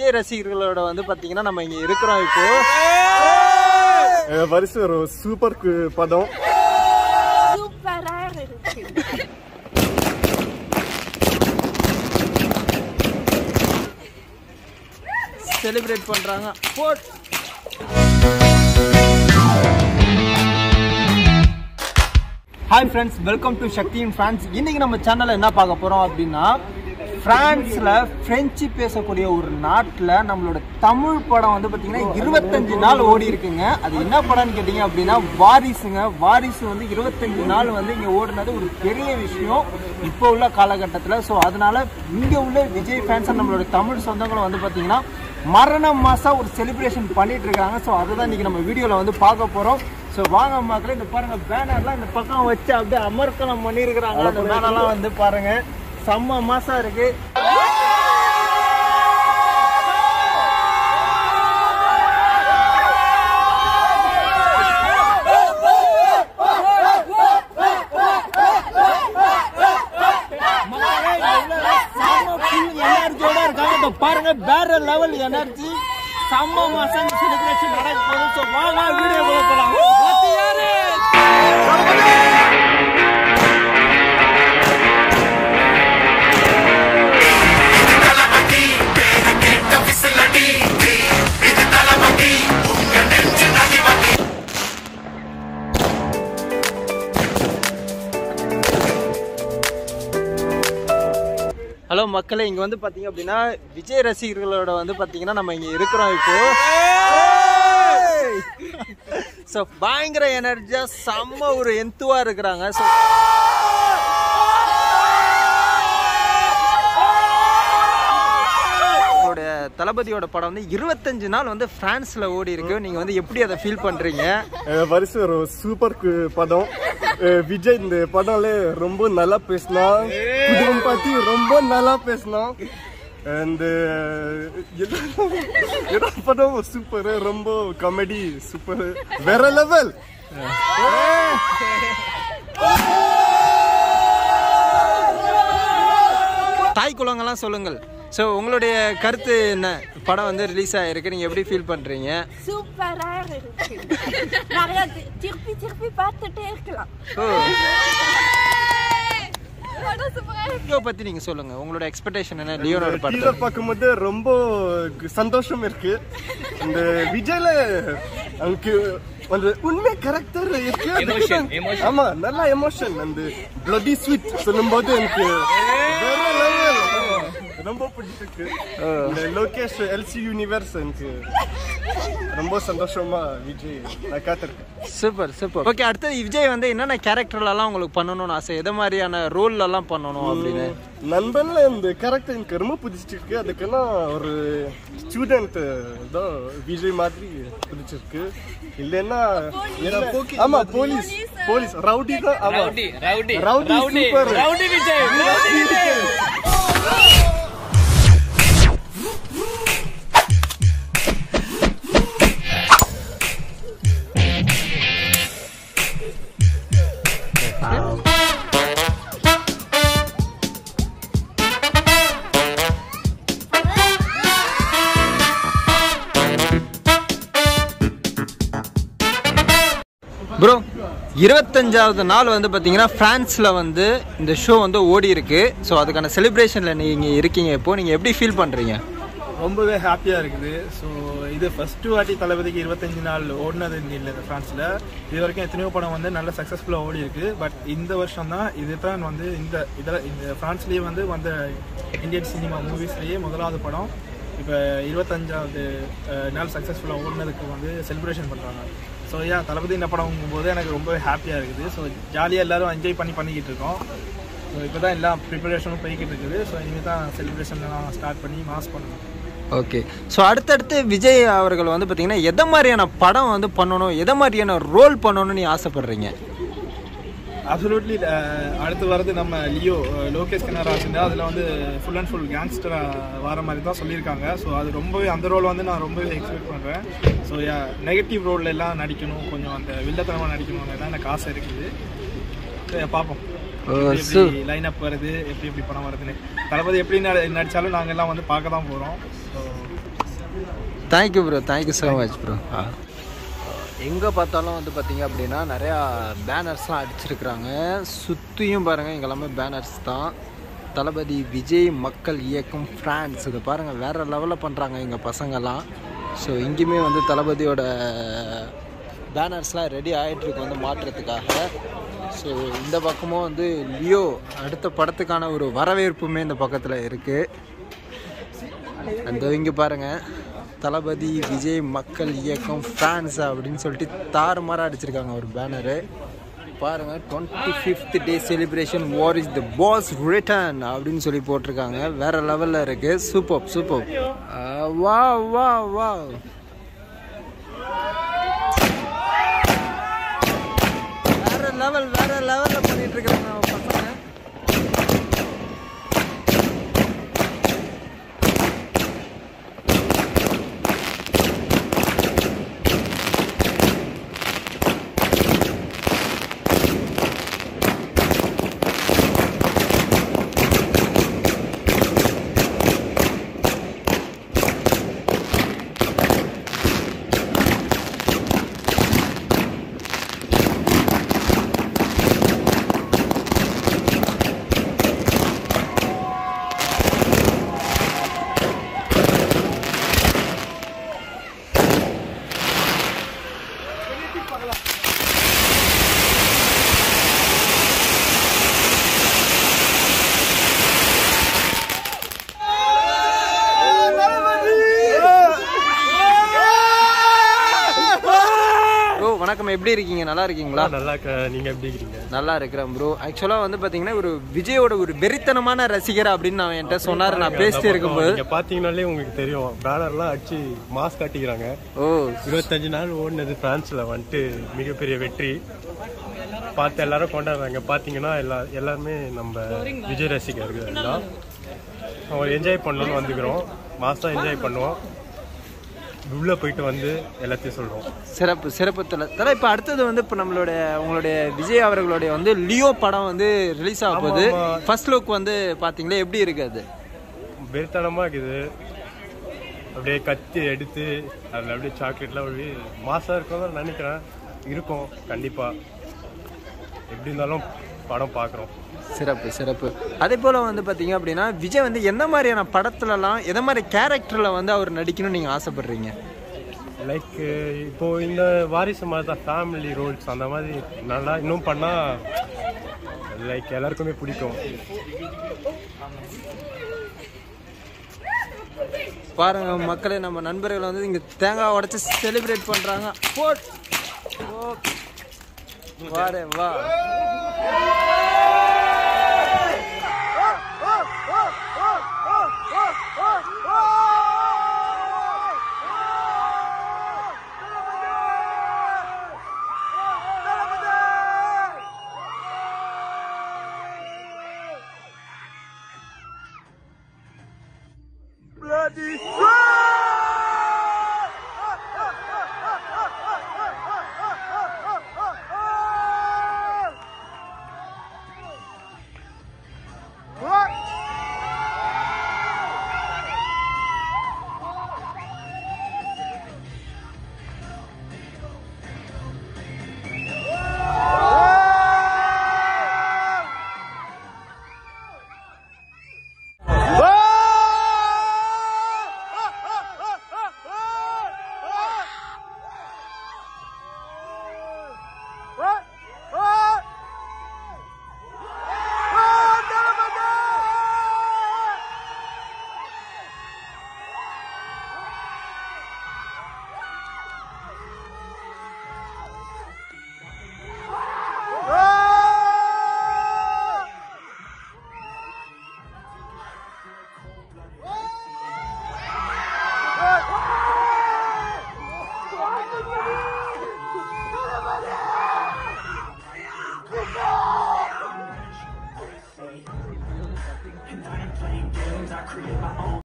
விஜய் ரசிகர்களோட வந்து பாத்தீங்கன்னா நம்ம இங்க இருக்கிறோம் இப்போ வருஷம் ஒரு சூப்பர் கு- படம் சூப்பரா இருக்கு செலிப்ரேட் பண்றாங்க போட் hi friends welcome to Sakthi in France இன்னைக்கு நம்ம சேனல்ல என்ன பார்க்க போறோம் அப்படின்னா பிரான்ஸ்ல பிரெஞ்சு பேசக்கூடிய ஒரு நாட்டில் நம்மளோட தமிழ் படம் வந்து பார்த்தீங்கன்னா இருபத்தஞ்சு நாள் ஓடி இருக்குங்க அது என்ன படம்னு கேட்டிங்க அப்படின்னா வாரிசுங்க வாரிசு வந்து இருபத்தஞ்சு நாள் வந்து இங்கே ஓடினது ஒரு பெரிய விஷயம் இப்போ உள்ள காலகட்டத்தில் ஸோ அதனால இங்கே உள்ள விஜய் ஃபேன்ஸ் நம்மளோட தமிழ் சொந்தங்களும் வந்து பார்த்தீங்கன்னா மரண மாசா ஒரு செலிப்ரேஷன் பண்ணிட்டு இருக்காங்க ஸோ அதுதான் இன்னைக்கு நம்ம வீடியோவில் வந்து பார்க்க போகிறோம் ஸோ வாங்க மக்களே இந்த பாருங்க பேனர்லாம் இந்த பக்கம் வச்சு அப்படியே அமர்க்கலம் பண்ணியிருக்கிறாங்க அந்த பேனர்லாம் வந்து பாருங்க செம்ம மாசா இருக்கு எனர்ஜியோட இருக்காங்க இதோ பாருங்க வேற லெவல் எனர்ஜி செம்ம மாசம் செலிப்ரேஷன் நடக்க போகுது ஸோ வாங்க வீடியோ போகலாம் ஹலோ மக்களே இங்க வந்து பாத்தீங்க அப்படின்னா விஜய் ரசிகர்களோட வந்து பாத்தீங்கன்னா நம்ம இங்க இருக்கிறோம் இப்போ ஸோ பயங்கர எனர்ஜியா செம்ம ஒரு எந்துவா இருக்கிறாங்க ஸோ உங்களுடைய தளபதியோட படம் வந்து இருபத்தஞ்சு நாள் வந்து பிரான்ஸ்ல ஓடி இருக்கு நீங்க வந்து எப்படி அதை ஃபீல் பண்றீங்க வருஷம் ஒரு சூப்பர் கு- படம் அஹ் விஜய் இந்த படம்ல ரொம்ப நல்லா பேசினா குடும்பம் பத்தி ரொம்ப நல்லா பேசினா அண்ட் எல்லா படம் சூப்பர் ரொம்ப காமெடி சூப்பர் வேற லெவல் தாய் குலங்கள்லாம் சொல்லுங்கள் ஸோ உங்களுடைய கருத்து என்ன படம் வந்து ரிலீஸ் ஆயிருக்கு நீங்க எப்படி ஃபீல் பண்றீங்க சூப்பரா இருக்கு நிறைய தி- திருப்பி திருப்பி பார்த்துட்டே இருக்கலாம் ஓ படம் சூப்பரா இருக்கு லியோ பத்தி நீங்க சொல்லுங்க உங்களோட எக்ஸ்பெக்டேஷன் என்ன லியோனோட படத்தை டீலர் பார்க்கும்போது ரொம்ப சந்தோஷம் இருக்கு இந்த விஜய்ல அவனுக்கு அந்த உண்மை கேரக்டர் இருக்கு அதுக்கு- ஆமா நல்ல எமோஷன் அந்த பிளடி ஸ்வீட் சொல்லும்போது எனக்கு வேற level. ரொம்ப பிடிச்சிருக்கு இந்த லோகேஷ் எல்சி யூனிவர்ஸ் எனக்கு ரொம்ப சந்தோஷமா விஜய் நான் காத்திருக்கேன் சூப்பர் சூப்பர் ஓகே அடுத்து விஜய் வந்து என்னென்ன கேரக்டர்லாம் உங்களுக்கு பண்ணணும்னு ஆசை எதை மாதிரியான ரோல் எல்லாம் பண்ணணும் அப்படின்னு நண்பன்ல இந்த கேரக்டர் எனக்கு ரொம்ப பிடிச்சிருக்கு அதுக்கெல்லாம் ஒரு ஸ்டூடெண்ட் தான் விஜய் மாதிரி பிடிச்சிருக்கு இல்லைன்னா இல்ல- ஆமா போலீஸ் போலீஸ் ரவுடி தான் ஆமா rowdy rowdy super rowdy Vijay rowdy Vijay bro இருபத்தஞ்சாவது நாள் வந்து பார்த்தீங்கன்னா ஃப்ரான்ஸில் வந்து இந்த ஷோ வந்து ஓடி இருக்கு ஸோ அதுக்கான செலிப்ரேஷனில் நீங்கள் இருக்கீங்க இப்போ நீங்கள் எப்படி ஃபீல் பண்ணுறீங்க ரொம்பவே ஹாப்பியாக இருக்குது ஸோ இது ஃபஸ்ட்டு வாட்டி தளபதிக்கு இருபத்தஞ்சு நாள் ஓடினது இல்லை ஃப்ரான்ஸில் இது வரைக்கும் எத்தனையோ படம் வந்து நல்ல சக்ஸஸ்ஃபுல்லாக ஓடி இருக்கு பட் இந்த வருஷம் தான் இது தான் வந்து இந்த இதில் இந்த ஃப்ரான்ஸ்லேயே வந்து வந்த இந்தியன் சினிமா மூவிஸ்லேயே முதலாவது படம் இப்போ இருபத்தஞ்சாவது அஹ், நாள் சக்ஸஸ்ஃபுல்லாக ஓடினதுக்கு வந்து செலிப்ரேஷன் பண்ணுறாங்க ஸோ ஏன் தளபதி இந்த படம் போது எனக்கு ரொம்பவே ஹாப்பியாக இருக்குது ஸோ ஜாலியாக எல்லாரும் என்ஜாய் பண்ணி பண்ணிக்கிட்டு இருக்கோம் ஸோ இப்போ தான் எல்லா ப்ரிப்பரேஷனும் போய்கிட்டு இருக்குது ஸோ இனிமேல் தான் செலிப்ரேஷன்லாம் ஸ்டார்ட் பண்ணி மாஸ் பண்ணணும் ஓகே ஸோ அடுத்தடுத்து விஜய் அவர்கள் வந்து பார்த்தீங்கன்னா எதை மாதிரியான படம் வந்து பண்ணணும் எதை மாதிரியான ரோல் பண்ணணும்னு நீ ஆசைப்படுறீங்க அப்சல்யூட்லி அடுத்து வரது நம்ம லியோ அஹ், லோகேஷ் கனராஜ் அதில் வந்து ஃபுல் அண்ட் ஃபுல் கேங்ஸ்டராக வர மாதிரி தான் சொல்லியிருக்காங்க ஸோ அது ரொம்பவே அந்த ரோல் வந்து நான் ரொம்பவே எக்ஸ்பெக்ட் பண்ணுறேன் ஸோ நெகட்டிவ் ரோல்ல எல்லாம் நடிக்கணும் கொஞ்சம் அந்த வில்லத்தனமாக நடிக்கணும்னு எல்லாம் எனக்கு ஆசை இருக்குது So, பார்ப்போம் எப்படி லைன் அப் வருது எப்படி எப்படி படம் வருதுன்னு தளபதி எப்படி நடி- நடிச்சாலும் நாங்கள் எல்லாம் வந்து பார்க்க தான் போகிறோம் so thank you bro thank you so much bro எங்கே பார்த்தாலும் வந்து பார்த்தீங்க அப்படின்னா நிறையா பேனர்ஸ்லாம் அடிச்சிருக்கிறாங்க சுற்றியும் பாருங்கள் இங்கே எல்லாமே பேனர்ஸ் தான் தளபதி விஜய் மக்கள் இயக்கம் ஃப்ரான்ஸ் இதை பாருங்கள் வேறு லெவலில் பண்ணுறாங்க எங்கள் பசங்கள்லாம் ஸோ இங்கேயுமே வந்து தளபதியோட பேனர்ஸ்லாம் ரெடி ஆகிட்டுருக்கு வந்து மாற்றுறதுக்காக ஸோ இந்த பக்கமும் வந்து லியோ அடுத்த படத்துக்கான ஒரு வரவேற்புமே இந்த பக்கத்தில் இருக்குது அந்த இங்கே பாருங்க தளபதி விஜய் மக்கள் இயக்கம் ஃபேன்ஸ் அப்படின்னு சொல்லிட்டு தாறுமாறாக அடிச்சிருக்காங்க ஒரு பேனரு பாருங்க twenty fifth day celebration war is the boss return அப்படின்னு சொல்லி போட்டிருக்காங்க வேற லெவலில் இருக்கு சூப்பர் சூப்பர் வா வா வா வேற லெவல் வேற லெவலில் பண்ணிட்டு இருக்காங்க பசங்க ப்ரோ வணக்கம் எப்படி இருக்கீங்க நல்லா இருக்கீங்களா நல்லா இருக்க நீங்க எப்படி இருக்கீங்க நல்லா இருக்கிறேன் ப்ரோ ஆக்சுவலாக வந்து பார்த்தீங்கன்னா ஒரு விஜயோட ஒரு வெறித்தனமான ரசிகர் அப்படின்னு நான் என்கிட்ட சொன்னார் நான் பேசிட்டு இருக்கும்போது நீங்க பாத்தீங்கன்னாலே உங்களுக்கு தெரியும் பேனர்லாம் அடிச்சு மாஸ்க் காட்டிக்கிறாங்க ஓ இருபத்தஞ்சு நாள் ஓடினது பிரான்ஸ்ல வந்துட்டு மிகப்பெரிய வெற்றி பார்த்து எல்லாரும் கொண்டாடுறாங்க பாத்தீங்கன்னா எல்லா எல்லாருமே நம்ம விஜய் ரசிகர்கள் தான் அவங்க என்ஜாய் பண்ணணும்னு வந்துக்கிறோம் மாசம் என்ஜாய் பண்ணுவோம் உள்ள போயிட்டு வந்து எல்லாத்தையும் சொல்றோம் சிறப்பு சிறப்பு தலை தலை இப்போ அடுத்தது வந்து இப்போ நம்மளோட உங்களுடைய விஜய் அவர்களுடைய வந்து லியோ படம் வந்து ரிலீஸ் ஆக போகுது ஆமா. ஃபர்ஸ்ட் லுக் வந்து பார்த்தீங்களா எப்படி இருக்கு அது வெறித்தனமா இருக்குது அப்படியே கத்தி எடுத்து அதில் அப்படியே சாக்லேட்லாம் அப்படியே மாசா இருக்கும் நினைக்கிறேன் இருக்கும் கண்டிப்பா எப்படி இருந்தாலும் படம் பார்க்குறோம் சிறப்பு சிறப்பு அதே போல் வந்து பார்த்தீங்க அப்படின்னா விஜய் வந்து எந்த மாதிரியான படத்துலலாம் எந்த மாதிரி கேரக்டரில் வந்து அவர் நடிக்கணும்னு நீங்கள் ஆசைப்படுறீங்க லைக் இப்போ இந்த வாரிசு மாதிரி தான் ஃபேமிலி ரோல்ஸ் அந்த மாதிரி நல்லா இன்னும் பண்ணா லைக் எல்லாருக்குமே பிடிக்கும் பாருங்க மக்களே நம்ம நண்பர்கள் வந்து இங்கே தேங்காய் உடைச்சு செலிப்ரேட் பண்ணுறாங்க போட் வாரே வா Bloody